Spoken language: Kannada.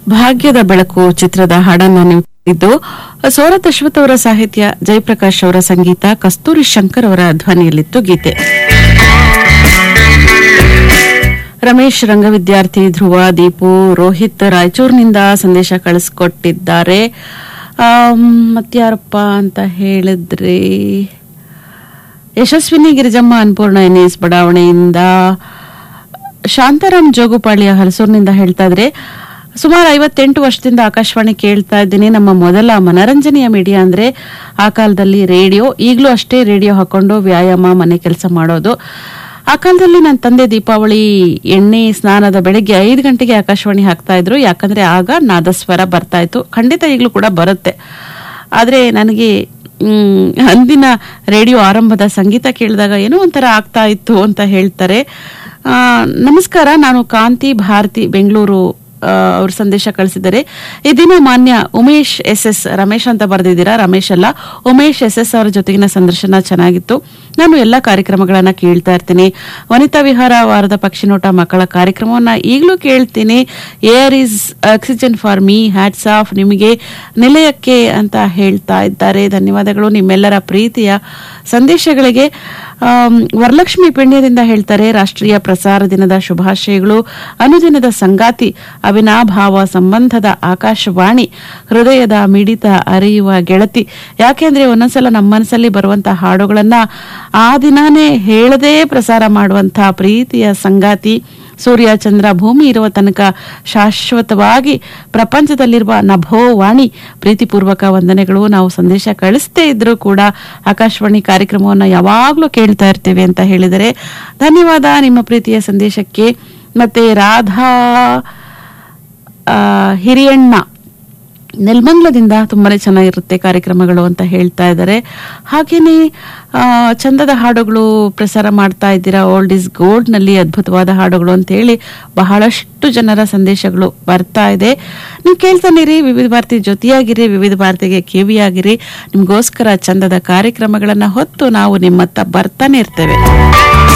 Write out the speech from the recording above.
ಭಾಗ್ಯದ ಬೆಳಕು ಚಿತ್ರದ ಹಾಡನ್ನ ನೀವು ಕೇಳಿದ್ದು ಸೋರತ್ ಅಶ್ವಥ್ ಅವರ ಸಾಹಿತ್ಯ ಜಯಪ್ರಕಾಶ್ ಅವರ ಸಂಗೀತ ಕಸ್ತೂರಿ ಶಂಕರ್ ಅವರ ಧ್ವನಿಯಲ್ಲಿತ್ತು ಗೀತೆ ರಮೇಶ್ ರಂಗವಿದ್ಯಾರ್ಥಿ ಧ್ರುವ ದೀಪು ರೋಹಿತ್ ರಾಯಚೂರಿನಿಂದ ಸಂದೇಶ ಕಳಿಸ್ಕೊಟ್ಟಿದ್ದಾರೆ ಆಮ್, ಮತ್ಯಾರಪ್ಪ ಅಂತ ಹೇಳಿದ್ರಿ ಯಶಸ್ವಿನಿ ಗಿರಿಜಮ್ಮ ಅನ್ಪೂರ್ಣ ಎನ್ಎಸ್ ಬಡಾವಣೆಯಿಂದ ಶಾಂತಾರಾಮ್ ಜೋಗುಪಾಳ್ಯ ಹಲಸೂರಿನಿಂದ ಹೇಳ್ತಾ ಇದ್ರೆ ಸುಮಾರು ಐವತ್ತೆಂಟು ವರ್ಷದಿಂದ ಆಕಾಶವಾಣಿ ಕೇಳ್ತಾ ಇದ್ದೀನಿ ನಮ್ಮ ಮೊದಲ ಮನರಂಜನೆಯ ಮೀಡಿಯಾ ಅಂದ್ರೆ ಆ ಕಾಲದಲ್ಲಿ ರೇಡಿಯೋ ಈಗಲೂ ಅಷ್ಟೇ ರೇಡಿಯೋ ಹಾಕೊಂಡು ವ್ಯಾಯಾಮ ಮನೆ ಕೆಲಸ ಮಾಡೋದು ಆ ಕಾಲದಲ್ಲಿ ನನ್ನ ತಂದೆ ದೀಪಾವಳಿ ಎಣ್ಣೆ ಸ್ನಾನದ ಬೆಳಗ್ಗೆ ಐದು ಗಂಟೆಗೆ ಆಕಾಶವಾಣಿ ಹಾಕ್ತಾ ಇದ್ರು ಯಾಕಂದ್ರೆ ಆಗ ನಾದಸ್ವರ ಬರ್ತಾ ಇತ್ತು ಖಂಡಿತ ಈಗಲೂ ಕೂಡ ಬರುತ್ತೆ ಆದ್ರೆ ನನಗೆ ಮ್, ಅಂದಿನ ರೇಡಿಯೋ ಆರಂಭದ ಸಂಗೀತ ಕೇಳಿದಾಗ ಏನೋ ಒಂಥರ ಆಗ್ತಾ ಇತ್ತು ಅಂತ ಹೇಳ್ತಾರೆ ಆ, ನಮಸ್ಕಾರ ನಾನು ಕಾಂತಿ ಭಾರತಿ ಬೆಂಗಳೂರು ಆ, ಅವ್ರ ಸಂದೇಶ ಕಳಿಸಿದ್ದಾರೆ ಈ ದಿನ ಮಾನ್ಯ ಉಮೇಶ್ ಎಸ್ ಎಸ್ ರಮೇಶ್ ಅಂತ ಬರೆದಿದ್ದೀರಾ ರಮೇಶ್ ಅಲ್ಲ ಉಮೇಶ್ ಎಸ್ ಎಸ್ ಅವರ ಜೊತೆಗಿನ ಸಂದರ್ಶನ ಚೆನ್ನಾಗಿತ್ತು ನಾನು ಎಲ್ಲ ಕಾರ್ಯಕ್ರಮಗಳನ್ನ ಕೇಳ್ತಾ ಇರ್ತೀನಿ ವನಿತಾ ವಿಹಾರ ವಾರದ ಪಕ್ಷಿನೋಟ ಮಕ್ಕಳ ಕಾರ್ಯಕ್ರಮವನ್ನ ಈಗಲೂ ಕೇಳ್ತೀನಿ air is oxygen for me hats off ನಿಮಗೆ ನಿಲಯಕ್ಕೆ ಅಂತ ಹೇಳ್ತಾ ಇದ್ದಾರೆ ಧನ್ಯವಾದಗಳು ನಿಮ್ಮೆಲ್ಲರ ಪ್ರೀತಿಯ ಸಂದೇಶಗಳಿಗೆ ಆಮ್, ವರಲಕ್ಷ್ಮಿ ಪುಣ್ಯದಿಂದ ಹೇಳ್ತಾರೆ ರಾಷ್ಟ್ರೀಯ ಪ್ರಸಾರ ದಿನದ ಶುಭಾಶಯಗಳು ಅನುದಿನದ ಸಂಗಾತಿ ಅವಿನಾಭಾವ ಸಂಬಂಧದ ಆಕಾಶವಾಣಿ ಹೃದಯದ ಮಿಡಿತ ಅರಿಯುವ ಗೆಳತಿ ಯಾಕೆಂದ್ರೆ ಒಂದೊಂದ್ಸಲ ನಮ್ಮ ಮನಸ್ಸಲ್ಲಿ ಬರುವಂತಹ ಹಾಡುಗಳನ್ನ ಆ ದಿನಾನೇ ಹೇಳದೇ ಪ್ರಸಾರ ಮಾಡುವಂತಹ ಪ್ರೀತಿಯ ಸಂಗಾತಿ ಸೂರ್ಯ ಚಂದ್ರ ಭೂಮಿ ಇರುವ ತನಕ ಶಾಶ್ವತವಾಗಿ ಪ್ರಪಂಚದಲ್ಲಿರುವ ನಭೋವಾಣಿ ಪ್ರೀತಿಪೂರ್ವಕ ವಂದನೆಗಳು ನಾವು ಸಂದೇಶ ಕಳಿಸ್ತೇ ಇದ್ರೂ ಕೂಡ ಆಕಾಶವಾಣಿ ಕಾರ್ಯಕ್ರಮವನ್ನು ಯಾವಾಗಲೂ ಕೇಳ್ತಾ ಇರ್ತೇವೆ ಅಂತ ಹೇಳಿದರೆ ಧನ್ಯವಾದ ನಿಮ್ಮ ಪ್ರೀತಿಯ ಸಂದೇಶಕ್ಕೆ ಮತ್ತೆ ರಾಧಾ ಆ, ಹಿರಿಯಣ್ಣ ನೆಲ್ಮಂಗ್ಲದಿಂದ ತುಂಬಾನೇ ಚೆನ್ನಾಗಿರುತ್ತೆ ಕಾರ್ಯಕ್ರಮಗಳು ಅಂತ ಹೇಳ್ತಾ ಇದ್ದಾರೆ ಹಾಗೇನೆ ಆ, ಚಂದದ ಹಾಡುಗಳು ಪ್ರಸಾರ ಮಾಡ್ತಾ ಇದ್ದೀರಾ ಓಲ್ಡ್ ಇಸ್ ಗೋಲ್ಡ್ ನಲ್ಲಿ ಅದ್ಭುತವಾದ ಹಾಡುಗಳು ಅಂತ ಹೇಳಿ ಬಹಳಷ್ಟು ಜನರ ಸಂದೇಶಗಳು ಬರ್ತಾ ಇದೆ ನೀವು ಕೇಳ್ತಾನಿರಿ ವಿವಿಧ ಭಾರತಿ ಜೊತೆಯಾಗಿರಿ ವಿವಿಧ ಭಾರತಿಗೆ ಕಿವಿಯಾಗಿರಿ ನಿಮ್ಗೋಸ್ಕರ ಚಂದದ ಕಾರ್ಯಕ್ರಮಗಳನ್ನ ಹೊತ್ತು ನಾವು ನಿಮ್ಮತ್ತ ಬರ್ತಾನೆ ಇರ್ತೇವೆ